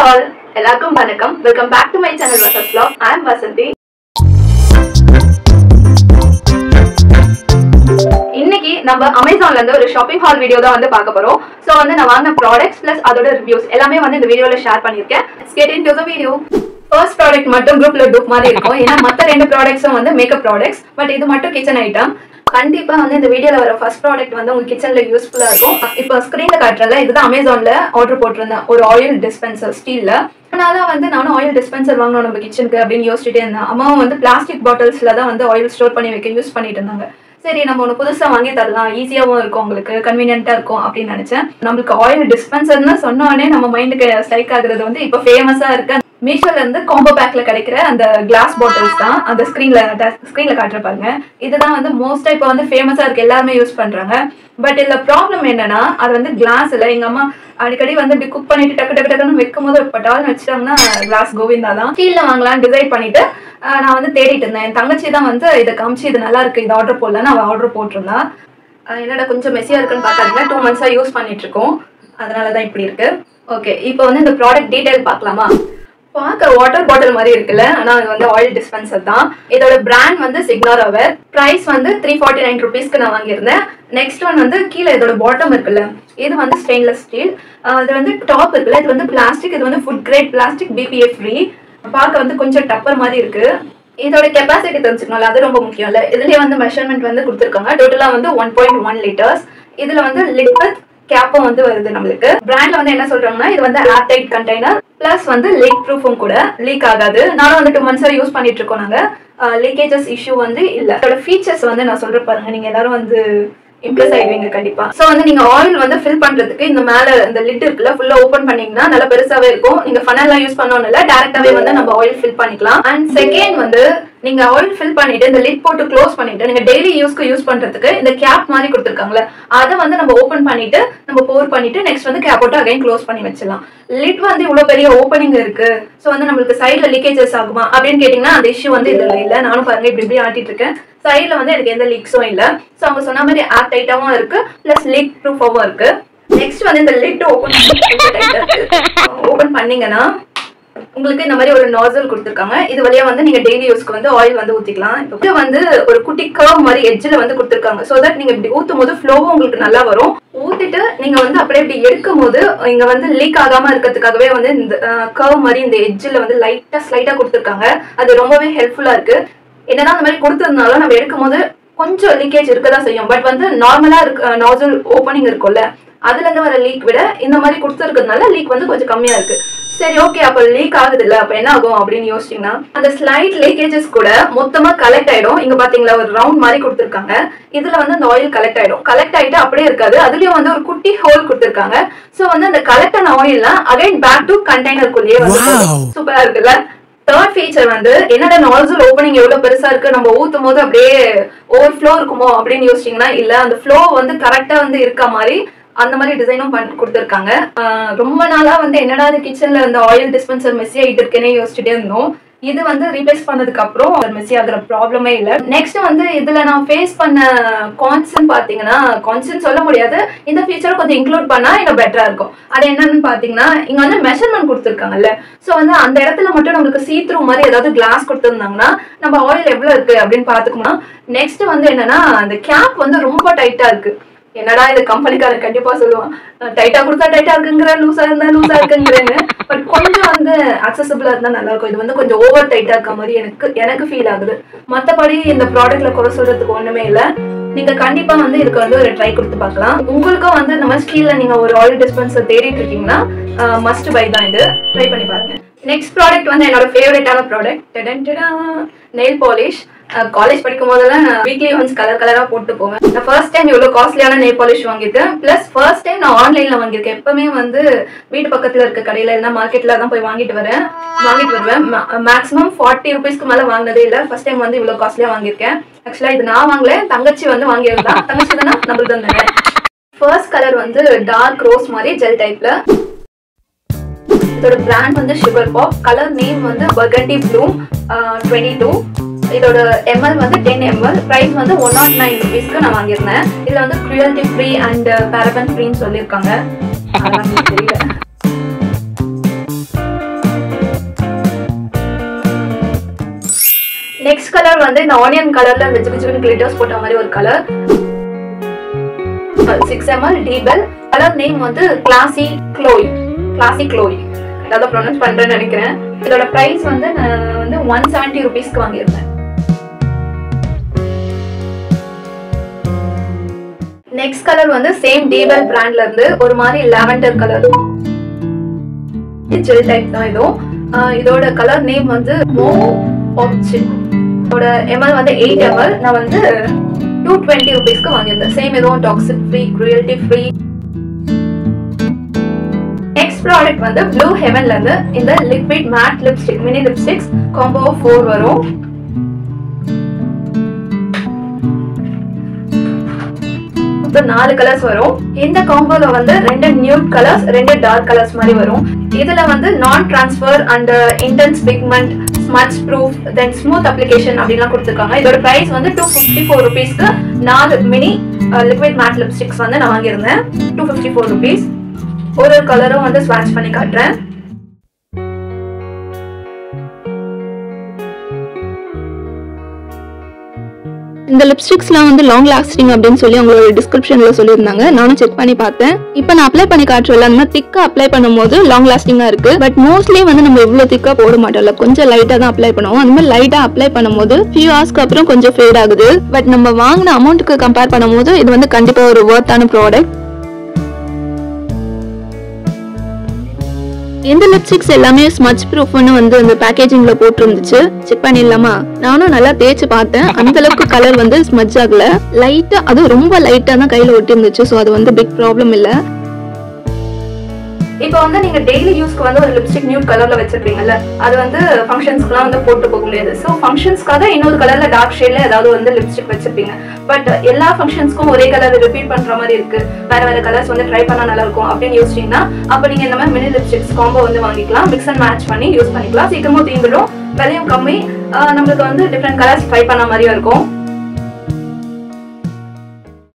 all எல்லாருக்கும் வணக்கம் welcome back to my channel Vasas vlog I am Vasanthi இன்னைக்கு நம்ம அமேசான்ல இருந்து ஒரு ஷாப்பிங் ஹால் வீடியோ தான் வந்து பார்க்க போறோம் சோ வந்து நான் வாங்கின ப்ராடக்ட்ஸ் பிளஸ் அதோட ரிவ்யூஸ் எல்லாமே வந்து இந்த வீடியோல ஷேர் பண்ணிருக்கேன் get in to the video first product மட்டும் குரூப்ல டூப் மாதிரி இருக்கும் ஏன்னா மத்த ரெண்டு ப்ராடக்ட்ஸும் வந்து மேக்கப் ப்ராடக்ட்ஸ் பட் இது மட்டும் கிச்சன் ஐட்டம் கண்டிப்பா வந்து இந்த வீடியோல வர ஃபர்ஸ்ட் ப்ராடக்ட் வந்து உங்க கிச்சன்ல யூஸ்ஃபுல்லா இருக்கும் இப்போ ஸ்கிரீன்ல காட்டுறல இதுதான் அமேசான்ல ஆர்டர் போட்டிருந்தேன் ஒரு ஆயில் டிஸ்பென்சர் ஸ்டீல்ல அதனால வந்து நானும் ஆயில் டிஸ்பென்சர் வாங்கணும் நம்ம கிச்சனுக்கு அப்படின்னு யோசிச்சுட்டே இருந்தேன் அம்மாவும் வந்து பிளாஸ்டிக் பாட்டில்ஸ்ல தான் வந்து ஆயில் ஸ்டோர் பண்ணி வைக்க யூஸ் பண்ணிட்டு இருந்தாங்க சரி நம்ம ஒன்று புதுசாக வாங்கி தரலாம் ஈஸியாகவும் இருக்கும் உங்களுக்கு கன்வீனியன்ட்டாக இருக்கும் அப்படின்னு நினச்சேன் நம்மளுக்கு ஆயில் டிஸ்பென்சர்னு சொன்ன உடனே நம்ம மைண்டுக்கு ஸ்ட்ரைக் ஆகுறது வந்து இப்போ ஃபேமஸாக இருக்க மீஷோல இருந்து காம்போ பேக்ல கிடைக்கிற அந்த கிளாஸ் பாட்டில்ஸ் தான் அந்த ஸ்க்ரீன்ல ஸ்க்ரீன்ல காட்டுற பாருங்க இதுதான் வந்து மோஸ்டா இப்போ வந்து ஃபேமஸா இருக்கு எல்லாருமே யூஸ் பண்றாங்க பட் இதுல ப்ராப்ளம் என்னன்னா அது வந்து கிளாஸ் இல்ல எங்க அம்மா அடிக்கடி வந்து இப்படி குக் பண்ணிட்டு டக்கு டக்கு டக்குன்னு வைக்கும் போது பட்டாலும் வச்சிட்டாங்கன்னா கிளாஸ் கோவிந்தா தான் ஸ்டீல்ல வாங்கலாம் டிசைட் பண்ணிட்டு ஆஹ் நான் வந்து தேடிட்டு இருந்தேன் என் தங்கச்சி தான் வந்து இதை காமிச்சு இது நல்லா இருக்கு இது ஆர்டர் போடலன்னு அவள் ஆர்டர் போட்டிருந்தா ஆஹ் என்னடா கொஞ்சம் மெஸ்ஸியா இருக்குன்னு பார்த்தாங்க டூ மந்த்ஸா யூஸ் பண்ணிட்டு இருக்கோம் அதனால தான் இப்படி இருக்கு ஓகே இப்போ வந்து இந்த ப்ராடக்ட் டீடைல் பார்க்கலாமா பார்க்க வாட்டர் பாட்டில் மாதிரி இருக்குல்ல ஆனா இது வந்து ஆயில் டிஸ்பென்சர் தான் இதோட பிராண்ட் வந்து சிக்னாரவர் பிரைஸ் வந்து த்ரீ ஃபார்ட்டி நைன் ருபீஸ்க்கு நான் வாங்கியிருந்தேன் நெக்ஸ்ட் ஒன் வந்து கீழே இதோட பாட்டம் இருக்குல்ல இது வந்து ஸ்டெயின்லெஸ் ஸ்டீல் இது வந்து டாப் இருக்குல்ல இது வந்து பிளாஸ்டிக் இது வந்து food grade plastic BPA free பார்க்க வந்து கொஞ்சம் டப்பர் மாதிரி இருக்கு இதோட கெப்பாசிட்டி தெரிஞ்சுக்கணும்ல அது ரொம்ப முக்கியம் இல்ல இதுலயே வந்து மெஷர்மெண்ட் வந்து கொடுத்துருக்காங்க டோட்டலா வந்து ஒன் பாயிண்ட் ஒன் லிட்டர்ஸ் இதுல வந்து லிக்விட் கேப்பும் வந்து வருது நம்மளுக்கு பிராண்ட்ல வந்து என்ன சொல்றாங்கன்னா இது வந்து ஏர் டைட் கண்டெய்னர் பிளஸ் வந்து லீக் ப்ரூஃபும் கூட லீக் ஆகாது நானும் வந்து டூ மந்த்ஸா யூஸ் பண்ணிட்டு இருக்கோம் நாங்க லீக்கேஜஸ் இஷ்யூ வந்து இல்ல இதோட ஃபீச்சர்ஸ் வந்து நான் சொல்ற பாருங்க நீங்க எல்லாரும் வந்து இம்ப்ரெஸ் ஆயிடுவீங்க கண்டிப்பா சோ வந்து நீங்க ஆயில் வந்து ஃபில் பண்றதுக்கு இந்த மேல இந்த லிட் இருக்குல்ல ஃபுல்லா ஓபன் பண்ணீங்கன்னா நல்லா பெருசாவே இருக்கும் நீங்க ஃபனல்லாம் யூஸ் பண்ணணும் இல்ல டேரக்டாவே வந்து நம்ம ஆயில் ஃபில் பண்ணிக்கலாம் அண்ட் செகண்ட் வந்து நீங்க ஆயில் ஃபில் பண்ணிட்டு இந்த லிட் போட்டு க்ளோஸ் பண்ணிட்டு நீங்க டெய்லி யூஸ்க்கு யூஸ் பண்றதுக்கு இந்த கேப் மாதிரி கொடுத்துருக்காங்களே அதை வந்து நம்ம ஓபன் பண்ணிட்டு நம்ம போர் பண்ணிட்டு நெக்ஸ்ட் வந்து கேப் போட்டு அகைன் க்ளோஸ் பண்ணி வச்சிடலாம் லிட் வந்து இவ்வளவு பெரிய ஓப்பனிங் இருக்கு சோ வந்து நம்மளுக்கு சைடுல லீக்கேஜஸ் ஆகுமா அப்படின்னு கேட்டீங்கன்னா அந்த இஷ்யூ வந்து இதுல இல்ல நானும் பாருங்க இப்படி இப்படி ஆட்டிட்டு இருக்கேன் சைடுல வந்து எனக்கு எந்த லீக்ஸும் இல்ல சோ அவங்க சொன்ன மாதிரி ஏர் டைட்டாவும் இருக்கு பிளஸ் லீக் ப்ரூஃபாவும் இருக்கு நெக்ஸ்ட் வந்து இந்த லிட் ஓபன் ஓபன் பண்ணீங்கன்னா உங்களுக்கு இந்த மாதிரி ஒரு நாசல் கொடுத்துருக்காங்க இது வழியா வந்து நீங்க டெய்லி யூஸ்க்கு வந்து ஆயில் வந்து ஊத்திக்கலாம் இப்போ இது வந்து ஒரு குட்டி கர்வ் மாதிரி எட்ஜில் வந்து கொடுத்துருக்காங்க ஸோ தட் நீங்க இப்படி ஊத்தும் போது ஃப்ளோவும் உங்களுக்கு நல்லா வரும் ஊத்திட்டு நீங்க வந்து அப்படியே இப்படி எடுக்கும் போது இங்க வந்து லீக் ஆகாம இருக்கிறதுக்காகவே வந்து இந்த கர்வ் மாதிரி இந்த எட்ஜில் வந்து லைட்டா ஸ்லைட்டா கொடுத்துருக்காங்க அது ரொம்பவே ஹெல்ப்ஃபுல்லா இருக்கு என்னதான் அந்த மாதிரி கொடுத்துருந்தாலும் நம்ம எடுக்கும் போது கொஞ்சம் லீக்கேஜ் இருக்கதான் செய்யும் பட் வந்து நார்மலா இருக்க நாசல் ஓப்பனிங் இருக்கும்ல அதுல இருந்து வர லீக் விட இந்த மாதிரி கொடுத்துருக்கிறதுனால லீக் வந்து கொஞ்சம் கம்மியா இருக்கு சரி ஓகே அப்ப லீக் ஆகுது இல்ல அப்ப என்ன ஆகும் அப்படின்னு யோசிச்சீங்கன்னா அந்த ஸ்லைட் லீக்கேஜஸ் கூட மொத்தமா கலெக்ட் ஆயிடும் இங்க பாத்தீங்களா ஒரு ரவுண்ட் மாதிரி கொடுத்துருக்காங்க இதுல வந்து அந்த ஆயில் கலெக்ட் ஆயிடும் கலெக்ட் ஆயிட்டு அப்படியே இருக்காது அதுலயும் வந்து ஒரு குட்டி ஹோல் கொடுத்துருக்காங்க சோ வந்து அந்த கலெக்ட் ஆன ஆயில் அகைன் பேக் டு கண்டெய்னருக்குள்ளேயே வந்து சூப்பரா இருக்குல்ல தேர்ட் ஃபீச்சர் வந்து என்னோட நாசல் ஓப்பனிங் எவ்வளவு பெருசா இருக்கு நம்ம ஊத்தும் போது அப்படியே ஓவர் ஃப்ளோ இருக்குமோ அப்படின்னு யோசிச்சீங்கன்னா இல்ல அந்த ஃப்ளோ வந்து கரெக்டா வந்து இருக்க மாதிரி அந்த மாதிரி டிசைனும் பண்ணி கொடுத்துருக்காங்க ரொம்ப நாளா வந்து என்னடா அது கிச்சன்ல இந்த ஆயில் டிஸ்பென்சர் மெஸ்ஸி ஆகிட்டு இருக்கேனே யோசிச்சுட்டே இருந்தோம் இது வந்து ரீப்ளேஸ் பண்ணதுக்கு அப்புறம் மெஸ்ஸி ஆகுற ப்ராப்ளமே இல்ல நெக்ஸ்ட் வந்து இதுல நான் ஃபேஸ் பண்ண கான்சன் பாத்தீங்கன்னா கான்சன் சொல்ல முடியாது இந்த ஃபீச்சரை கொஞ்சம் இன்க்ளூட் பண்ணா இன்னும் பெட்டரா இருக்கும் அது என்னன்னு பாத்தீங்கன்னா இங்க வந்து மெஷர்மெண்ட் கொடுத்துருக்காங்கல்ல சோ வந்து அந்த இடத்துல மட்டும் நம்மளுக்கு சீத்ரூ மாதிரி ஏதாவது கிளாஸ் கொடுத்துருந்தாங்கன்னா நம்ம ஆயில் எவ்வளவு இருக்கு அப்படின்னு பாத்துக்கணும் நெக்ஸ்ட் வந்து என்னன்னா அந்த கேப் வந்து ரொம்ப டைட்டா இருக்கு என்னடா இது கம்பெனிக்காரன் கண்டிப்பா சொல்லுவான் டைட்டா கொடுத்தா டைட்டா இருக்குங்கிற லூசா இருந்தா லூசா இருக்குங்கிறேன்னு பட் கொஞ்சம் வந்து அக்சசபிளா இருந்தா நல்லா இருக்கும் இது வந்து கொஞ்சம் ஓவர் டைட்டா இருக்க மாதிரி எனக்கு எனக்கு ஃபீல் ஆகுது மத்தபடி இந்த ப்ராடக்ட்ல குறை சொல்றதுக்கு ஒண்ணுமே இல்ல நீங்க கண்டிப்பா வந்து இதுக்கு வந்து ஒரு ட்ரை கொடுத்து பார்க்கலாம் உங்களுக்கும் வந்து இந்த மாதிரி ஸ்டீல்ல நீங்க ஒரு ஆயில் டிஸ்பென்சர் தேடிட்டு இருக்கீங்கன்னா மஸ்ட் பை தான் இது ட்ரை பண்ணி பாருங்க நெக்ஸ்ட் ப்ராடக்ட் வந்து என்னோட ஃபேவரட்டான ப்ராடக்ட் நெயில் பாலிஷ் காலேஜ் படிக்கும் போதெல்லாம் வீக்லி ஒன்ஸ் கலர் கலரா போட்டு போவேன் நான் ஃபர்ஸ்ட் டைம் இவ்வளவு காஸ்ட்லியான நெயில் பாலிஷ் வாங்கியிருக்கேன் பிளஸ் ஃபர்ஸ்ட் டைம் நான் ஆன்லைன்ல வாங்கியிருக்கேன் எப்பவுமே வந்து வீட்டு பக்கத்துல இருக்க கடையில இல்லைன்னா மார்க்கெட்ல தான் போய் வாங்கிட்டு வரேன் வாங்கிட்டு வருவேன் மேக்ஸிமம் ஃபார்ட்டி ருபீஸ்க்கு மேல வாங்கினதே இல்லை ஃபர்ஸ்ட் டைம் வந்து இவ்வளவு காஸ்ட்லியா வாங்கியிருக்கேன் ஆக்சுவலா இது நான் வாங்கல தங்கச்சி வந்து வாங்கியிருந்தா தங்கச்சி தானே நம்மளுக்கு தானே ஃபர்ஸ்ட் கலர் வந்து டார்க் ரோஸ் மாதிரி ஜெல் டைப்ல இதோட பிராண்ட் வந்து சுகர் பாப் கலர் நேம் வந்து பர்கண்டி ப்ளூம் டுவெண்ட்டி டூ இதோட எம்எல் வந்து டென் எம்எல் ப்ரைஸ் வந்து ஒன் நாட் நைன் ருபீஸ்க்கு நான் வாங்கியிருந்தேன் இதுல வந்து க்ரியல்டி ஃப்ரீ அண்ட் பேரபன் ஃப்ரீன்னு சொல்லியிருக்காங்க அதெல்லாம் எனக்கு தெரியல கலர் வந்து இந்த ஆனியன் கலர்ல வெஜ் வெஜ் கிளிட்டர்ஸ் போட்ட மாதிரி ஒரு colour six ml Debelle colour name வந்து கிளாசி க்ளோய் கிளாசி க்ளோய் அதாவது ப்ரொனவுன்ஸ் பண்றேன்னு நினைக்கிறேன் இதோட பிரைஸ் வந்து நான் வந்து ஒன் செவன்ட்டி ருபீஸ்க்கு வாங்கியிருந்தேன் நெக்ஸ்ட் கலர் வந்து சேம் டீபெல் பிராண்ட்ல இருந்து ஒரு மாதிரி லாவெண்டர் கலர் ஜெல் டைப் தான் இதுவும் ஆஹ் இதோட கலர் நேம் வந்து மோ ஆப்ஷன் இதோட எம்எல் வந்து எயிட் எம்எல் நான் வந்து டூ டுவெண்ட்டி ருபீஸ்க்கு வாங்கியிருந்தேன் சேம் இதுவும் toxic free cruelty free next product வந்து ப்ளூ ஹெவன்ல இருந்து இந்த liquid matte lipstick mini lipsticks combo four வரும் மொத்தம் நாலு கலர்ஸ் வரும் இந்த காம்போல வந்து ரெண்டு நியூட் கலர்ஸ் ரெண்டு டார்க் கலர்ஸ் மாதிரி வரும் இதுல வந்து நான் transfer and intense pigment smudge proof then smooth application அப்படிலாம் கொடுத்துருக்காங்க இதோட பிரைஸ் வந்து டூ ஃபிஃப்டி ஃபோர் ருபீஸ்க்கு நாலு மினி லிக்விட் மேட் லிப்ஸ்டிக்ஸ் வந்து நான் வாங்கியிருந்தேன் டூ ஃபிஃப்டி ஃபோர் ருபீஸ் ஒரு ஒரு கலரும் வந்து ஸ்வாட்ச் பண்ணி காட்டுறேன் இந்த லிப்ஸ்டிக்ஸ்லாம் வந்து லாங் லாஸ்டிங் அப்படின்னு சொல்லி அவங்களோட டிஸ்கிரிப்ஷன்ல சொல்லியிருந்தாங்க நானும் செக் பண்ணி பார்த்தேன் இப்போ நான் அப்ளை பண்ணி காட்டுறேன் அந்த மாதிரி திக்கா அப்ளை பண்ணும்போது லாங் லாஸ்டிங்கா இருக்கு பட் மோஸ்ட்லி வந்து நம்ம இவ்வளவு திக்கா போட மாட்டோம்ல கொஞ்சம் லைட்டா தான் அப்ளை பண்ணுவோம் அந்த மாதிரி லைட்டா அப்ளை பண்ணும்போது ஃபியூ ஹவர்ஸ்க்கு அப்புறம் கொஞ்சம் ஃபேட் ஆகுது பட் நம்ம வாங்கின அமௌண்ட்டுக்கு கம்பேர் பண்ணும்போது இது வந்து கண்டிப்பா ஒரு ஒர்த்தான ப்ராடக்ட் இந்த லிப்ஸ்டிக்ஸ் எல்லாமே ஸ்மச் ப்ரூஃப்னு வந்து அந்த பேக்கேஜிங்ல போட்டிருந்துச்சு செக் பண்ணிடலாமா நானும் நல்லா தேய்ச்சி பார்த்தேன் அந்த அளவுக்கு கலர் வந்து ஸ்மச் ஆகல லைட்டா அது ரொம்ப லைட்டா தான் கையில ஒட்டி இருந்துச்சு ஸோ அது வந்து பிக் ப்ராப்ளம் இல்ல இப்போ வந்து நீங்க டெய்லி யூஸ்க்கு வந்து ஒரு லிப்ஸ்டிக் நியூட் கலர்ல வச்சிருப்பீங்கல்ல அது வந்து ஃபங்க்ஷன்ஸ்க்குலாம் வந்து போட்டு போக முடியாது ஸோ ஃபங்க்ஷன்ஸ்க்காக இன்னொரு கலர்ல டார்க் ஷேட்ல ஏதாவது வந்து லிப்ஸ்டிக் வச்சிருப்பீங்க பட் எல்லா ஃபங்க்ஷன்ஸ்க்கும் ஒரே கலர் ரிப்பீட் பண்ற மாதிரி இருக்கு வேற வேற கலர்ஸ் வந்து ட்ரை பண்ணா நல்லா இருக்கும் அப்படின்னு யோசிச்சீங்கன்னா அப்ப நீங்க இந்த மாதிரி மினி லிப்ஸ்டிக்ஸ் காம்போ வந்து வாங்கிக்கலாம் மிக்ஸ் அண்ட் மேட்ச் பண்ணி யூஸ் பண்ணிக்கலாம் சீக்கிரமும் தீந்துடும் விலையும் கம்மி ஆஹ் நம்மளுக்கு வந்து டிஃப்ரெண்ட் கலர்ஸ் ட்ரை பண்ண மாதிரியும் இருக்கும்